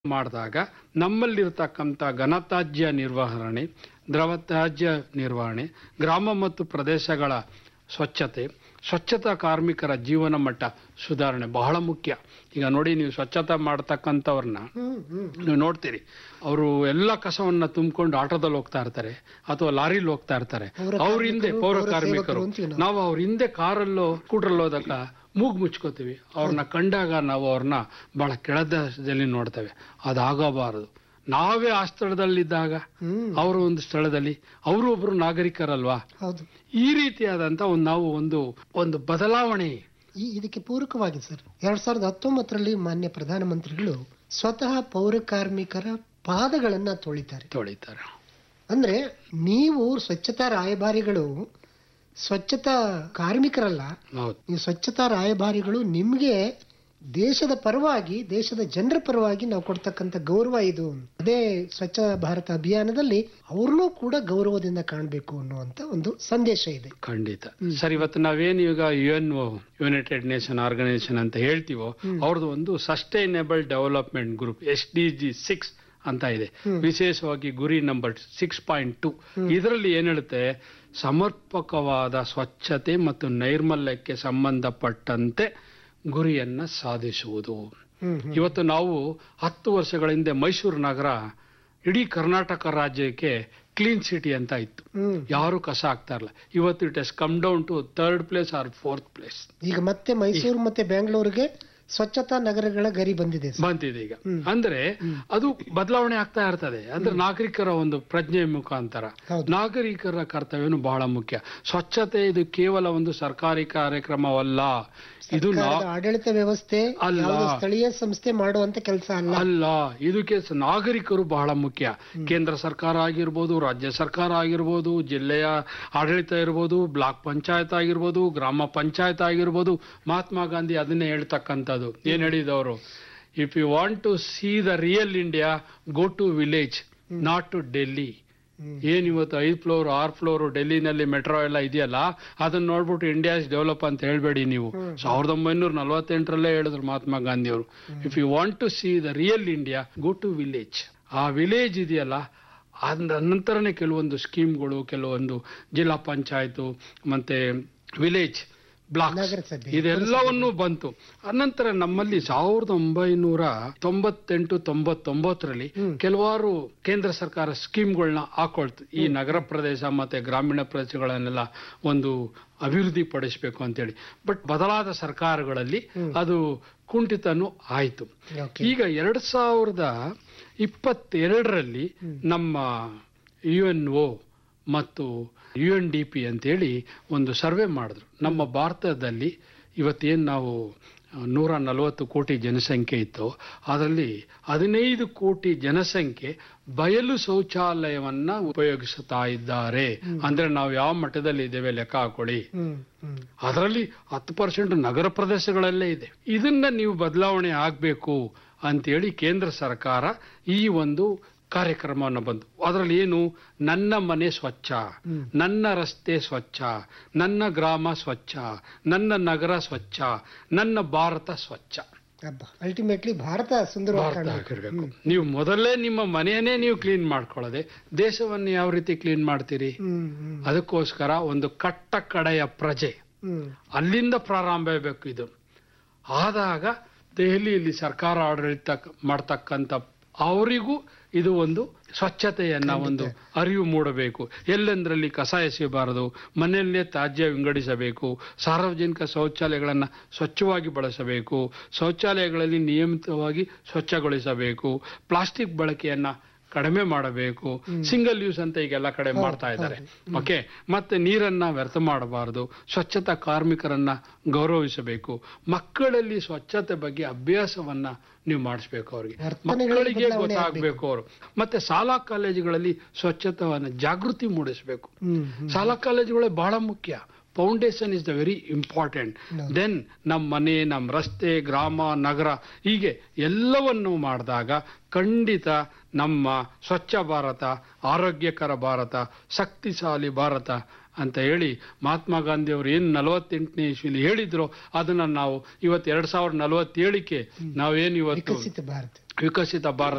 ಮಾಡಿದಾಗ ನಮ್ಮಲ್ಲಿರ್ತಕ್ಕಂಥ ಘನತ್ಯಾಜ್ಯ ನಿರ್ವಹಣೆ ದ್ರವ ತ್ಯಾಜ್ಯ ನಿರ್ವಹಣೆ ಗ್ರಾಮ ಮತ್ತು ಪ್ರದೇಶಗಳ ಸ್ವಚ್ಛತೆ ಸ್ವಚ್ಛತಾ ಕಾರ್ಮಿಕರ ಜೀವನ ಮಟ್ಟ ಸುಧಾರಣೆ ಬಹಳ ಮುಖ್ಯ ಈಗ ನೋಡಿ ನೀವು ಸ್ವಚ್ಛತಾ ಮಾಡ್ತಕ್ಕಂಥವ್ರನ್ನ ಹ್ಮ್ ಹ್ಮ್ ನೀವು ನೋಡ್ತೀರಿ ಅವರು ಎಲ್ಲ ಕಸವನ್ನ ತುಂಬಿಕೊಂಡು ಆಟೋದಲ್ಲಿ ಹೋಗ್ತಾ ಇರ್ತಾರೆ ಅಥವಾ ಲಾರಿಲಿ ಹೋಗ್ತಾ ಇರ್ತಾರೆ ಪೌರ ಅವ್ರ ಹಿಂದೆ ಕಾರ್ಮಿಕರು, ಪೌರ ಪೌರ ಕಾರ್ಮಿಕರು ಸೇವಕರು ಅಂತೀವಿ ನಾವು. ನಾವು ಅವ್ರ ಹಿಂದೆ ಕಾರಲ್ಲೋ ಸ್ಕೂಟ್ರಲ್ಲಿ ಹೋದಾಗ ಮೂಗು ಮುಚ್ಕೋತೀವಿ ಅವ್ರನ್ನ ಕಂಡಾಗ ನಾವು ಅವ್ರನ್ನ ಬಹಳ ಕೆಳದದಲ್ಲಿ ನೋಡ್ತೇವೆ ಅದಾಗಬಾರದು ನಾವೇ ಆ ಸ್ಥಳದಲ್ಲಿದ್ದಾಗ ಹ್ಮ್ ಅವರು ಒಂದು ಸ್ಥಳದಲ್ಲಿ ಅವರು ಒಬ್ರು ನಾಗರಿಕರಲ್ವಾ ಹೌದು ಈ ರೀತಿಯಾದಂತ ಒಂದು ನಾವು ಒಂದು ಒಂದು ಬದಲಾವಣೆ ಈ ಇದಕ್ಕೆ ಪೂರಕವಾಗಿ ಸರ್ ಎರಡ್ ಸಾವಿರದ ಹತ್ತೊಂಬತ್ತರಲ್ಲಿ ಮಾನ್ಯ ಪ್ರಧಾನಮಂತ್ರಿಗಳು ಸ್ವತಃ ಪೌರ ಕಾರ್ಮಿಕರ ಪಾದಗಳನ್ನ ತೊಳಿತಾರೆ ತೊಳಿತಾರೆ ಅಂದ್ರೆ ನೀವು ಸ್ವಚ್ಛತಾ ರಾಯಭಾರಿಗಳು ಸ್ವಚ್ಛತಾ ಕಾರ್ಮಿಕರಲ್ಲ ಹೌದು ನೀವು ಸ್ವಚ್ಛತಾ ರಾಯಭಾರಿಗಳು ನಿಮ್ಗೆ ದೇಶದ ಪರವಾಗಿ ದೇಶದ ಜನರ ಪರವಾಗಿ ನಾವು ಕೊಡ್ತಕ್ಕಂಥ ಗೌರವ ಇದು ಅದೇ ಸ್ವಚ್ಛ ಭಾರತ ಅಭಿಯಾನದಲ್ಲಿ ಅವ್ರನ್ನೂ ಕೂಡ ಗೌರವದಿಂದ ಕಾಣಬೇಕು ಅನ್ನುವಂತ ಒಂದು ಸಂದೇಶ ಇದೆ ಖಂಡಿತ ಸರ್ ಇವತ್ತು ನಾವೇನು ಈಗ U N United Nation organisation ಅಂತ ಹೇಳ್ತೀವೋ ಅವ್ರದ್ದು ಒಂದು sustainable development group S D G six ಅಂತ ಇದೆ ವಿಶೇಷವಾಗಿ ಗುರಿ ನಂಬರ್ ಸಿಕ್ಸ್ ಪಾಯಿಂಟ್ ಟು ಇದರಲ್ಲಿ ಏನ್ ಹೇಳುತ್ತೆ ಸಮರ್ಪಕವಾದ ಸ್ವಚ್ಛತೆ ಮತ್ತು ನೈರ್ಮಲ್ಯಕ್ಕೆ ಸಂಬಂಧಪಟ್ಟಂತೆ ಗುರಿಯನ್ನ ಸಾಧಿಸುವುದು ಹ್ಮ್ ಹ್ಮ್ ಇವತ್ತು ನಾವು ಹತ್ತು ವರ್ಷಗಳ ಹಿಂದೆ ಮೈಸೂರು ನಗರ ಇಡೀ ಕರ್ನಾಟಕ ರಾಜ್ಯಕ್ಕೆ ಕ್ಲೀನ್ ಸಿಟಿ ಅಂತ ಇತ್ತು ಹ್ಮ್ ಯಾರು ಕಸ ಆಗ್ತಾ ಇರಲ್ಲ ಇವತ್ತು it is come down to third place or fourth place ಈಗ ಮತ್ತೆ ಮೈಸೂರು ಮತ್ತೆ ಬೆಂಗಳೂರಿಗೆ ಸ್ವಚ್ಛತಾ ನಗರಗಳ ಗರಿ ಬಂದಿದೆ ಸರ್. ಬಂದಿದೆ ಈಗ ಅಂದ್ರೆ ಅದು ಬದಲಾವಣೆ ಆಗ್ತಾ ಇರ್ತದೆ ಅಂದ್ರೆ ನಾಗರಿಕರ ಒಂದು ಪ್ರಜ್ಞೆ ಮುಖಾಂತರ ಹೌದು. ನಾಗರಿಕರ ಕರ್ತವ್ಯನು ಬಹಳ ಮುಖ್ಯ ಸ್ವಚ್ಛತೆ ಇದು ಕೇವಲ ಒಂದು ಸರ್ಕಾರಿ ಕಾರ್ಯಕ್ರಮವಲ್ಲ ಇದು ನಾ ಸರ್ಕಾರದ ಆಡಳಿತ ವ್ಯವಸ್ಥೆ ಅಲ್ಲ. ಯಾವುದೇ ಸ್ಥಳೀಯ ಸಂಸ್ಥೆ ಮಾಡುವಂತ ಕೆಲಸ ಅಲ್ಲ ಅಲ್ಲ ಇದಕ್ಕೆ ಸ- ನಾಗರಿಕರು ಬಹಳ ಮುಖ್ಯ ಕೇಂದ್ರ ಸರ್ಕಾರ ಆಗಿರ್ಬೋದು ರಾಜ್ಯ ಸರ್ಕಾರ ಆಗಿರ್ಬೋದು ಜಿಲ್ಲೆಯ ಆಡಳಿತ ಇರ್ಬೋದು ಬ್ಲಾಕ್ ಪಂಚಾಯತ್ ಆಗಿರ್ಬೋದು ಗ್ರಾಮ ಪಂಚಾಯತ್ ಆಗಿರ್ಬೋದು ಮಹಾತ್ಮ ಗಾಂಧಿ ಅದನ್ನೇ ಹೇಳ್ತಕ್ಕಂಥದ್ದು ಏನ್ ಹೇಳಿದವರು if you want to see the real India go to village not to Delhi hmm. ಏನ್ ಇವತ್ತು ಐದ್ ಫ್ಲೋರ್ ಆರ್ ಫ್ಲೋರ್ ಡೆಲ್ಲಿನಲ್ಲಿ ಮೆಟ್ರೋ ಎಲ್ಲ ಇದೆಯಲ್ಲ ಅದನ್ನ ನೋಡ್ಬಿಟ್ಟು ಇಂಡಿಯಾ ಇಸ್ ಡೆವಲಪ್ ಅಂತ ಹೇಳ್ಬೇಡಿ ನೀವು ಸಾವಿರದ ಒಂಬೈನೂರ ನಲವತ್ತೆಂಟರಲ್ಲೇ ಹೇಳಿದ್ರು ಮಹಾತ್ಮ ಗಾಂಧಿ ಅವರು if you want to see the real India go to village ಆ ವಿಲೇಜ್ ಇದೆಯಲ್ಲ ಅದ ನಂತರನೇ ಕೆಲವೊಂದು ಸ್ಕೀಮ್ಗಳು ಕೆಲವೊಂದು ಜಿಲ್ಲಾ ಪಂಚಾಯತು ಮತ್ತೆ ವಿಲೇಜ್ ಬ್ಲಾಕ್ ನಗರಸಭೆ ಇದೆಲ್ಲವನ್ನೂ ಬಂತು ಅನಂತರ ನಮ್ಮಲ್ಲಿ ಸಾವಿರದ ಒಂಬೈನೂರ ತೊಂಬತ್ತೆಂಟು ತೊಂಬತ್ತೊಂಬತ್ತರಲ್ಲಿ ಕೆಲವಾರು ಕೇಂದ್ರ ಸರ್ಕಾರ ಸ್ಕೀಮ್ಗಳನ್ನ ಹಾಕೊಳ್ತು ಈ ನಗರ ಪ್ರದೇಶ ಮತ್ತೆ ಗ್ರಾಮೀಣ ಪ್ರದೇಶಗಳನ್ನೆಲ್ಲ ಒಂದು ಅಭಿವೃದ್ಧಿ ಪಡಿಸಬೇಕು ಅಂತೇಳಿ ಬಟ್ ಬದಲಾದ ಸರ್ಕಾರಗಳಲ್ಲಿ ಅದು ಕುಂಠಿತನೂ ಆಯ್ತು Okay. ಈಗ ಎರಡ್ ಸಾವಿರದ ಇಪ್ಪತ್ತೆರಡರಲ್ಲಿ ನಮ್ಮ ಯು ಎನ್ ಒ ಮತ್ತು ಯು ಎನ್ ಡಿ ಪಿ ಅಂತೇಳಿ ಒಂದು ಸರ್ವೆ ಮಾಡಿದ್ರು ನಮ್ಮ ಭಾರತದಲ್ಲಿ ಇವತ್ತೇನು ನಾವು ಆ, ನೂರ ನಲವತ್ತು ಕೋಟಿ ಜನಸಂಖ್ಯೆ ಇತ್ತು ಅದರಲ್ಲಿ ಹದಿನೈದು ಕೋಟಿ ಜನಸಂಖ್ಯೆ ಬಯಲು ಶೌಚಾಲಯವನ್ನ ಉಪಯೋಗಿಸುತ್ತಾ ಇದ್ದಾರೆ ಅಂದ್ರೆ ನಾವು ಯಾವ ಮಟ್ಟದಲ್ಲಿ ಇದ್ದೇವೆ ಲೆಕ್ಕ ಹಾಕೊಳ್ಳಿ ಹ್ಮ್ ಹ್ಮ್ ಅದರಲ್ಲಿ ಹತ್ತು ಪರ್ಸೆಂಟ್ ನಗರ ಪ್ರದೇಶಗಳಲ್ಲೇ ಇದೆ ಇದನ್ನ ನೀವು ಬದಲಾವಣೆ ಆಗಬೇಕು ಅಂತೇಳಿ ಕೇಂದ್ರ ಸರ್ಕಾರ ಈ ಒಂದು ಕಾರ್ಯಕ್ರಮವನ್ನು ಬಂತು ಅದರಲ್ಲಿ ಏನು ನನ್ನ ಮನೆ ಸ್ವಚ್ಛ ನನ್ನ ರಸ್ತೆ ಸ್ವಚ್ಛ ನನ್ನ ಗ್ರಾಮ ಸ್ವಚ್ಛ ನನ್ನ ನಗರ ಸ್ವಚ್ಛ ನನ್ನ ಭಾರತ ಸ್ವಚ್ಛ ಹಬ್ಬ ಅಲ್ಟಿಮೇಟ್ಲಿ ಭಾರತ ಸುಂದರವಾಗಿ ಭಾರತ ಕಾಣಬೇಕು. ಆಗಿರ್ಬೇಕು ನೀವು ಮೊದಲೇ ನಿಮ್ಮ ಮನೆಯನ್ನೇ ನೀವು ಕ್ಲೀನ್ ಮಾಡ್ಕೊಳ್ಳದೆ ದೇಶವನ್ನು ಯಾವ ರೀತಿ ಕ್ಲೀನ್ ಮಾಡ್ತೀರಿ ಹ್ಮ್ ಹ್ಮ್ ಅದಕ್ಕೋಸ್ಕರ ಒಂದು ಕಟ್ಟ ಕಡೆಯ ಪ್ರಜೆ ಹ್ಮ್ ಅಲ್ಲಿಂದ ಪ್ರಾರಂಭ ಆಗಬೇಕು ಇದು ಆದಾಗ ದೆಹಲಿಯಲ್ಲಿ ಸರ್ಕಾರ ಆಡಳಿತ ಮಾಡ್ತಕ್ಕಂಥ ಅವರಿಗೂ ಇದು ಒಂದು ಸ್ವಚ್ಛತೆಯನ್ನ ಒಂದು ಅರಿವು ಮೂಡಬೇಕು ಎಲ್ಲೆಂದರಲ್ಲಿ ಕಸ ಎಸೆಯಬಾರದು ಮನೆಯಲ್ಲೇ ತ್ಯಾಜ್ಯ ವಿಂಗಡಿಸಬೇಕು ಸಾರ್ವಜನಿಕ ಶೌಚಾಲಯಗಳನ್ನು ಸ್ವಚ್ಛವಾಗಿ ಬಳಸಬೇಕು ಶೌಚಾಲಯಗಳಲ್ಲಿ ನಿಯಮಿತವಾಗಿ ಸ್ವಚ್ಛಗೊಳಿಸಬೇಕು ಪ್ಲಾಸ್ಟಿಕ್ ಬಳಕೆಯನ್ನ ಕಡಿಮೆ ಮಾಡಬೇಕು ಸಿಂಗಲ್ ಯೂಸ್ ಅಂತ ಈಗೆಲ್ಲ ಕಡೆ ಮಾಡ್ತಾ ಇದ್ದಾರೆ ಓಕೆ ಮತ್ತೆ ನೀರನ್ನ ವ್ಯರ್ಥ ಮಾಡಬಾರದು ಸ್ವಚ್ಛತಾ ಕಾರ್ಮಿಕರನ್ನ ಗೌರವಿಸಬೇಕು ಮಕ್ಕಳಲ್ಲಿ ಸ್ವಚ್ಛತೆ ಬಗ್ಗೆ ಅಭ್ಯಾಸವನ್ನ ನೀವು ಮಾಡಿಸ್ಬೇಕು ಅವ್ರಿಗೆ ವರ್ತನೆಗಳಲ್ಲಿ ಮಕ್ಕಳಿಗೆ ಬದಲಾವಣೆ ಗೊತ್ತಾಗಬೇಕು ಅವರು ಮತ್ತೆ ಶಾಲಾ ಕಾಲೇಜುಗಳಲ್ಲಿ ಸ್ವಚ್ಛತವನ್ನ ಜಾಗೃತಿ ಮೂಡಿಸಬೇಕು ಹ್ಮ್ ಹ್ಮ್ ಶಾಲಾ ಕಾಲೇಜುಗಳೇ ಬಹಳ ಮುಖ್ಯ foundation is the very important then ನಮ್ಮ ಮನೆ ನಮ್ಮ ರಸ್ತೆ ಗ್ರಾಮ ನಗರ ಹೀಗೆ ಎಲ್ಲವನ್ನು ಮಾಡಿದಾಗ ಖಂಡಿತ ನಮ್ಮ ಸ್ವಚ್ಛ ಭಾರತ ಆರೋಗ್ಯಕರ ಭಾರತ ಶಕ್ತಿಶಾಲಿ ಭಾರತ ಅಂತ ಹೇಳಿ ಮಹಾತ್ಮ ಗಾಂಧಿ ಅವರು ಏನು ನಲವತ್ತೆಂಟನೇ ಇಸ್ವಿಲಿ ಹೇಳಿದ್ರು ಅದನ್ನ ನಾವು ಇವತ್ತು ಎರಡ್ ಸಾವಿರದ ನಲವತ್ತೇಳಕ್ಕೆ ನಾವೇನು ಇವತ್ತು ವಿಕಸಿತ ಭಾರತ ವಿಕಸಿತ ಭಾರತ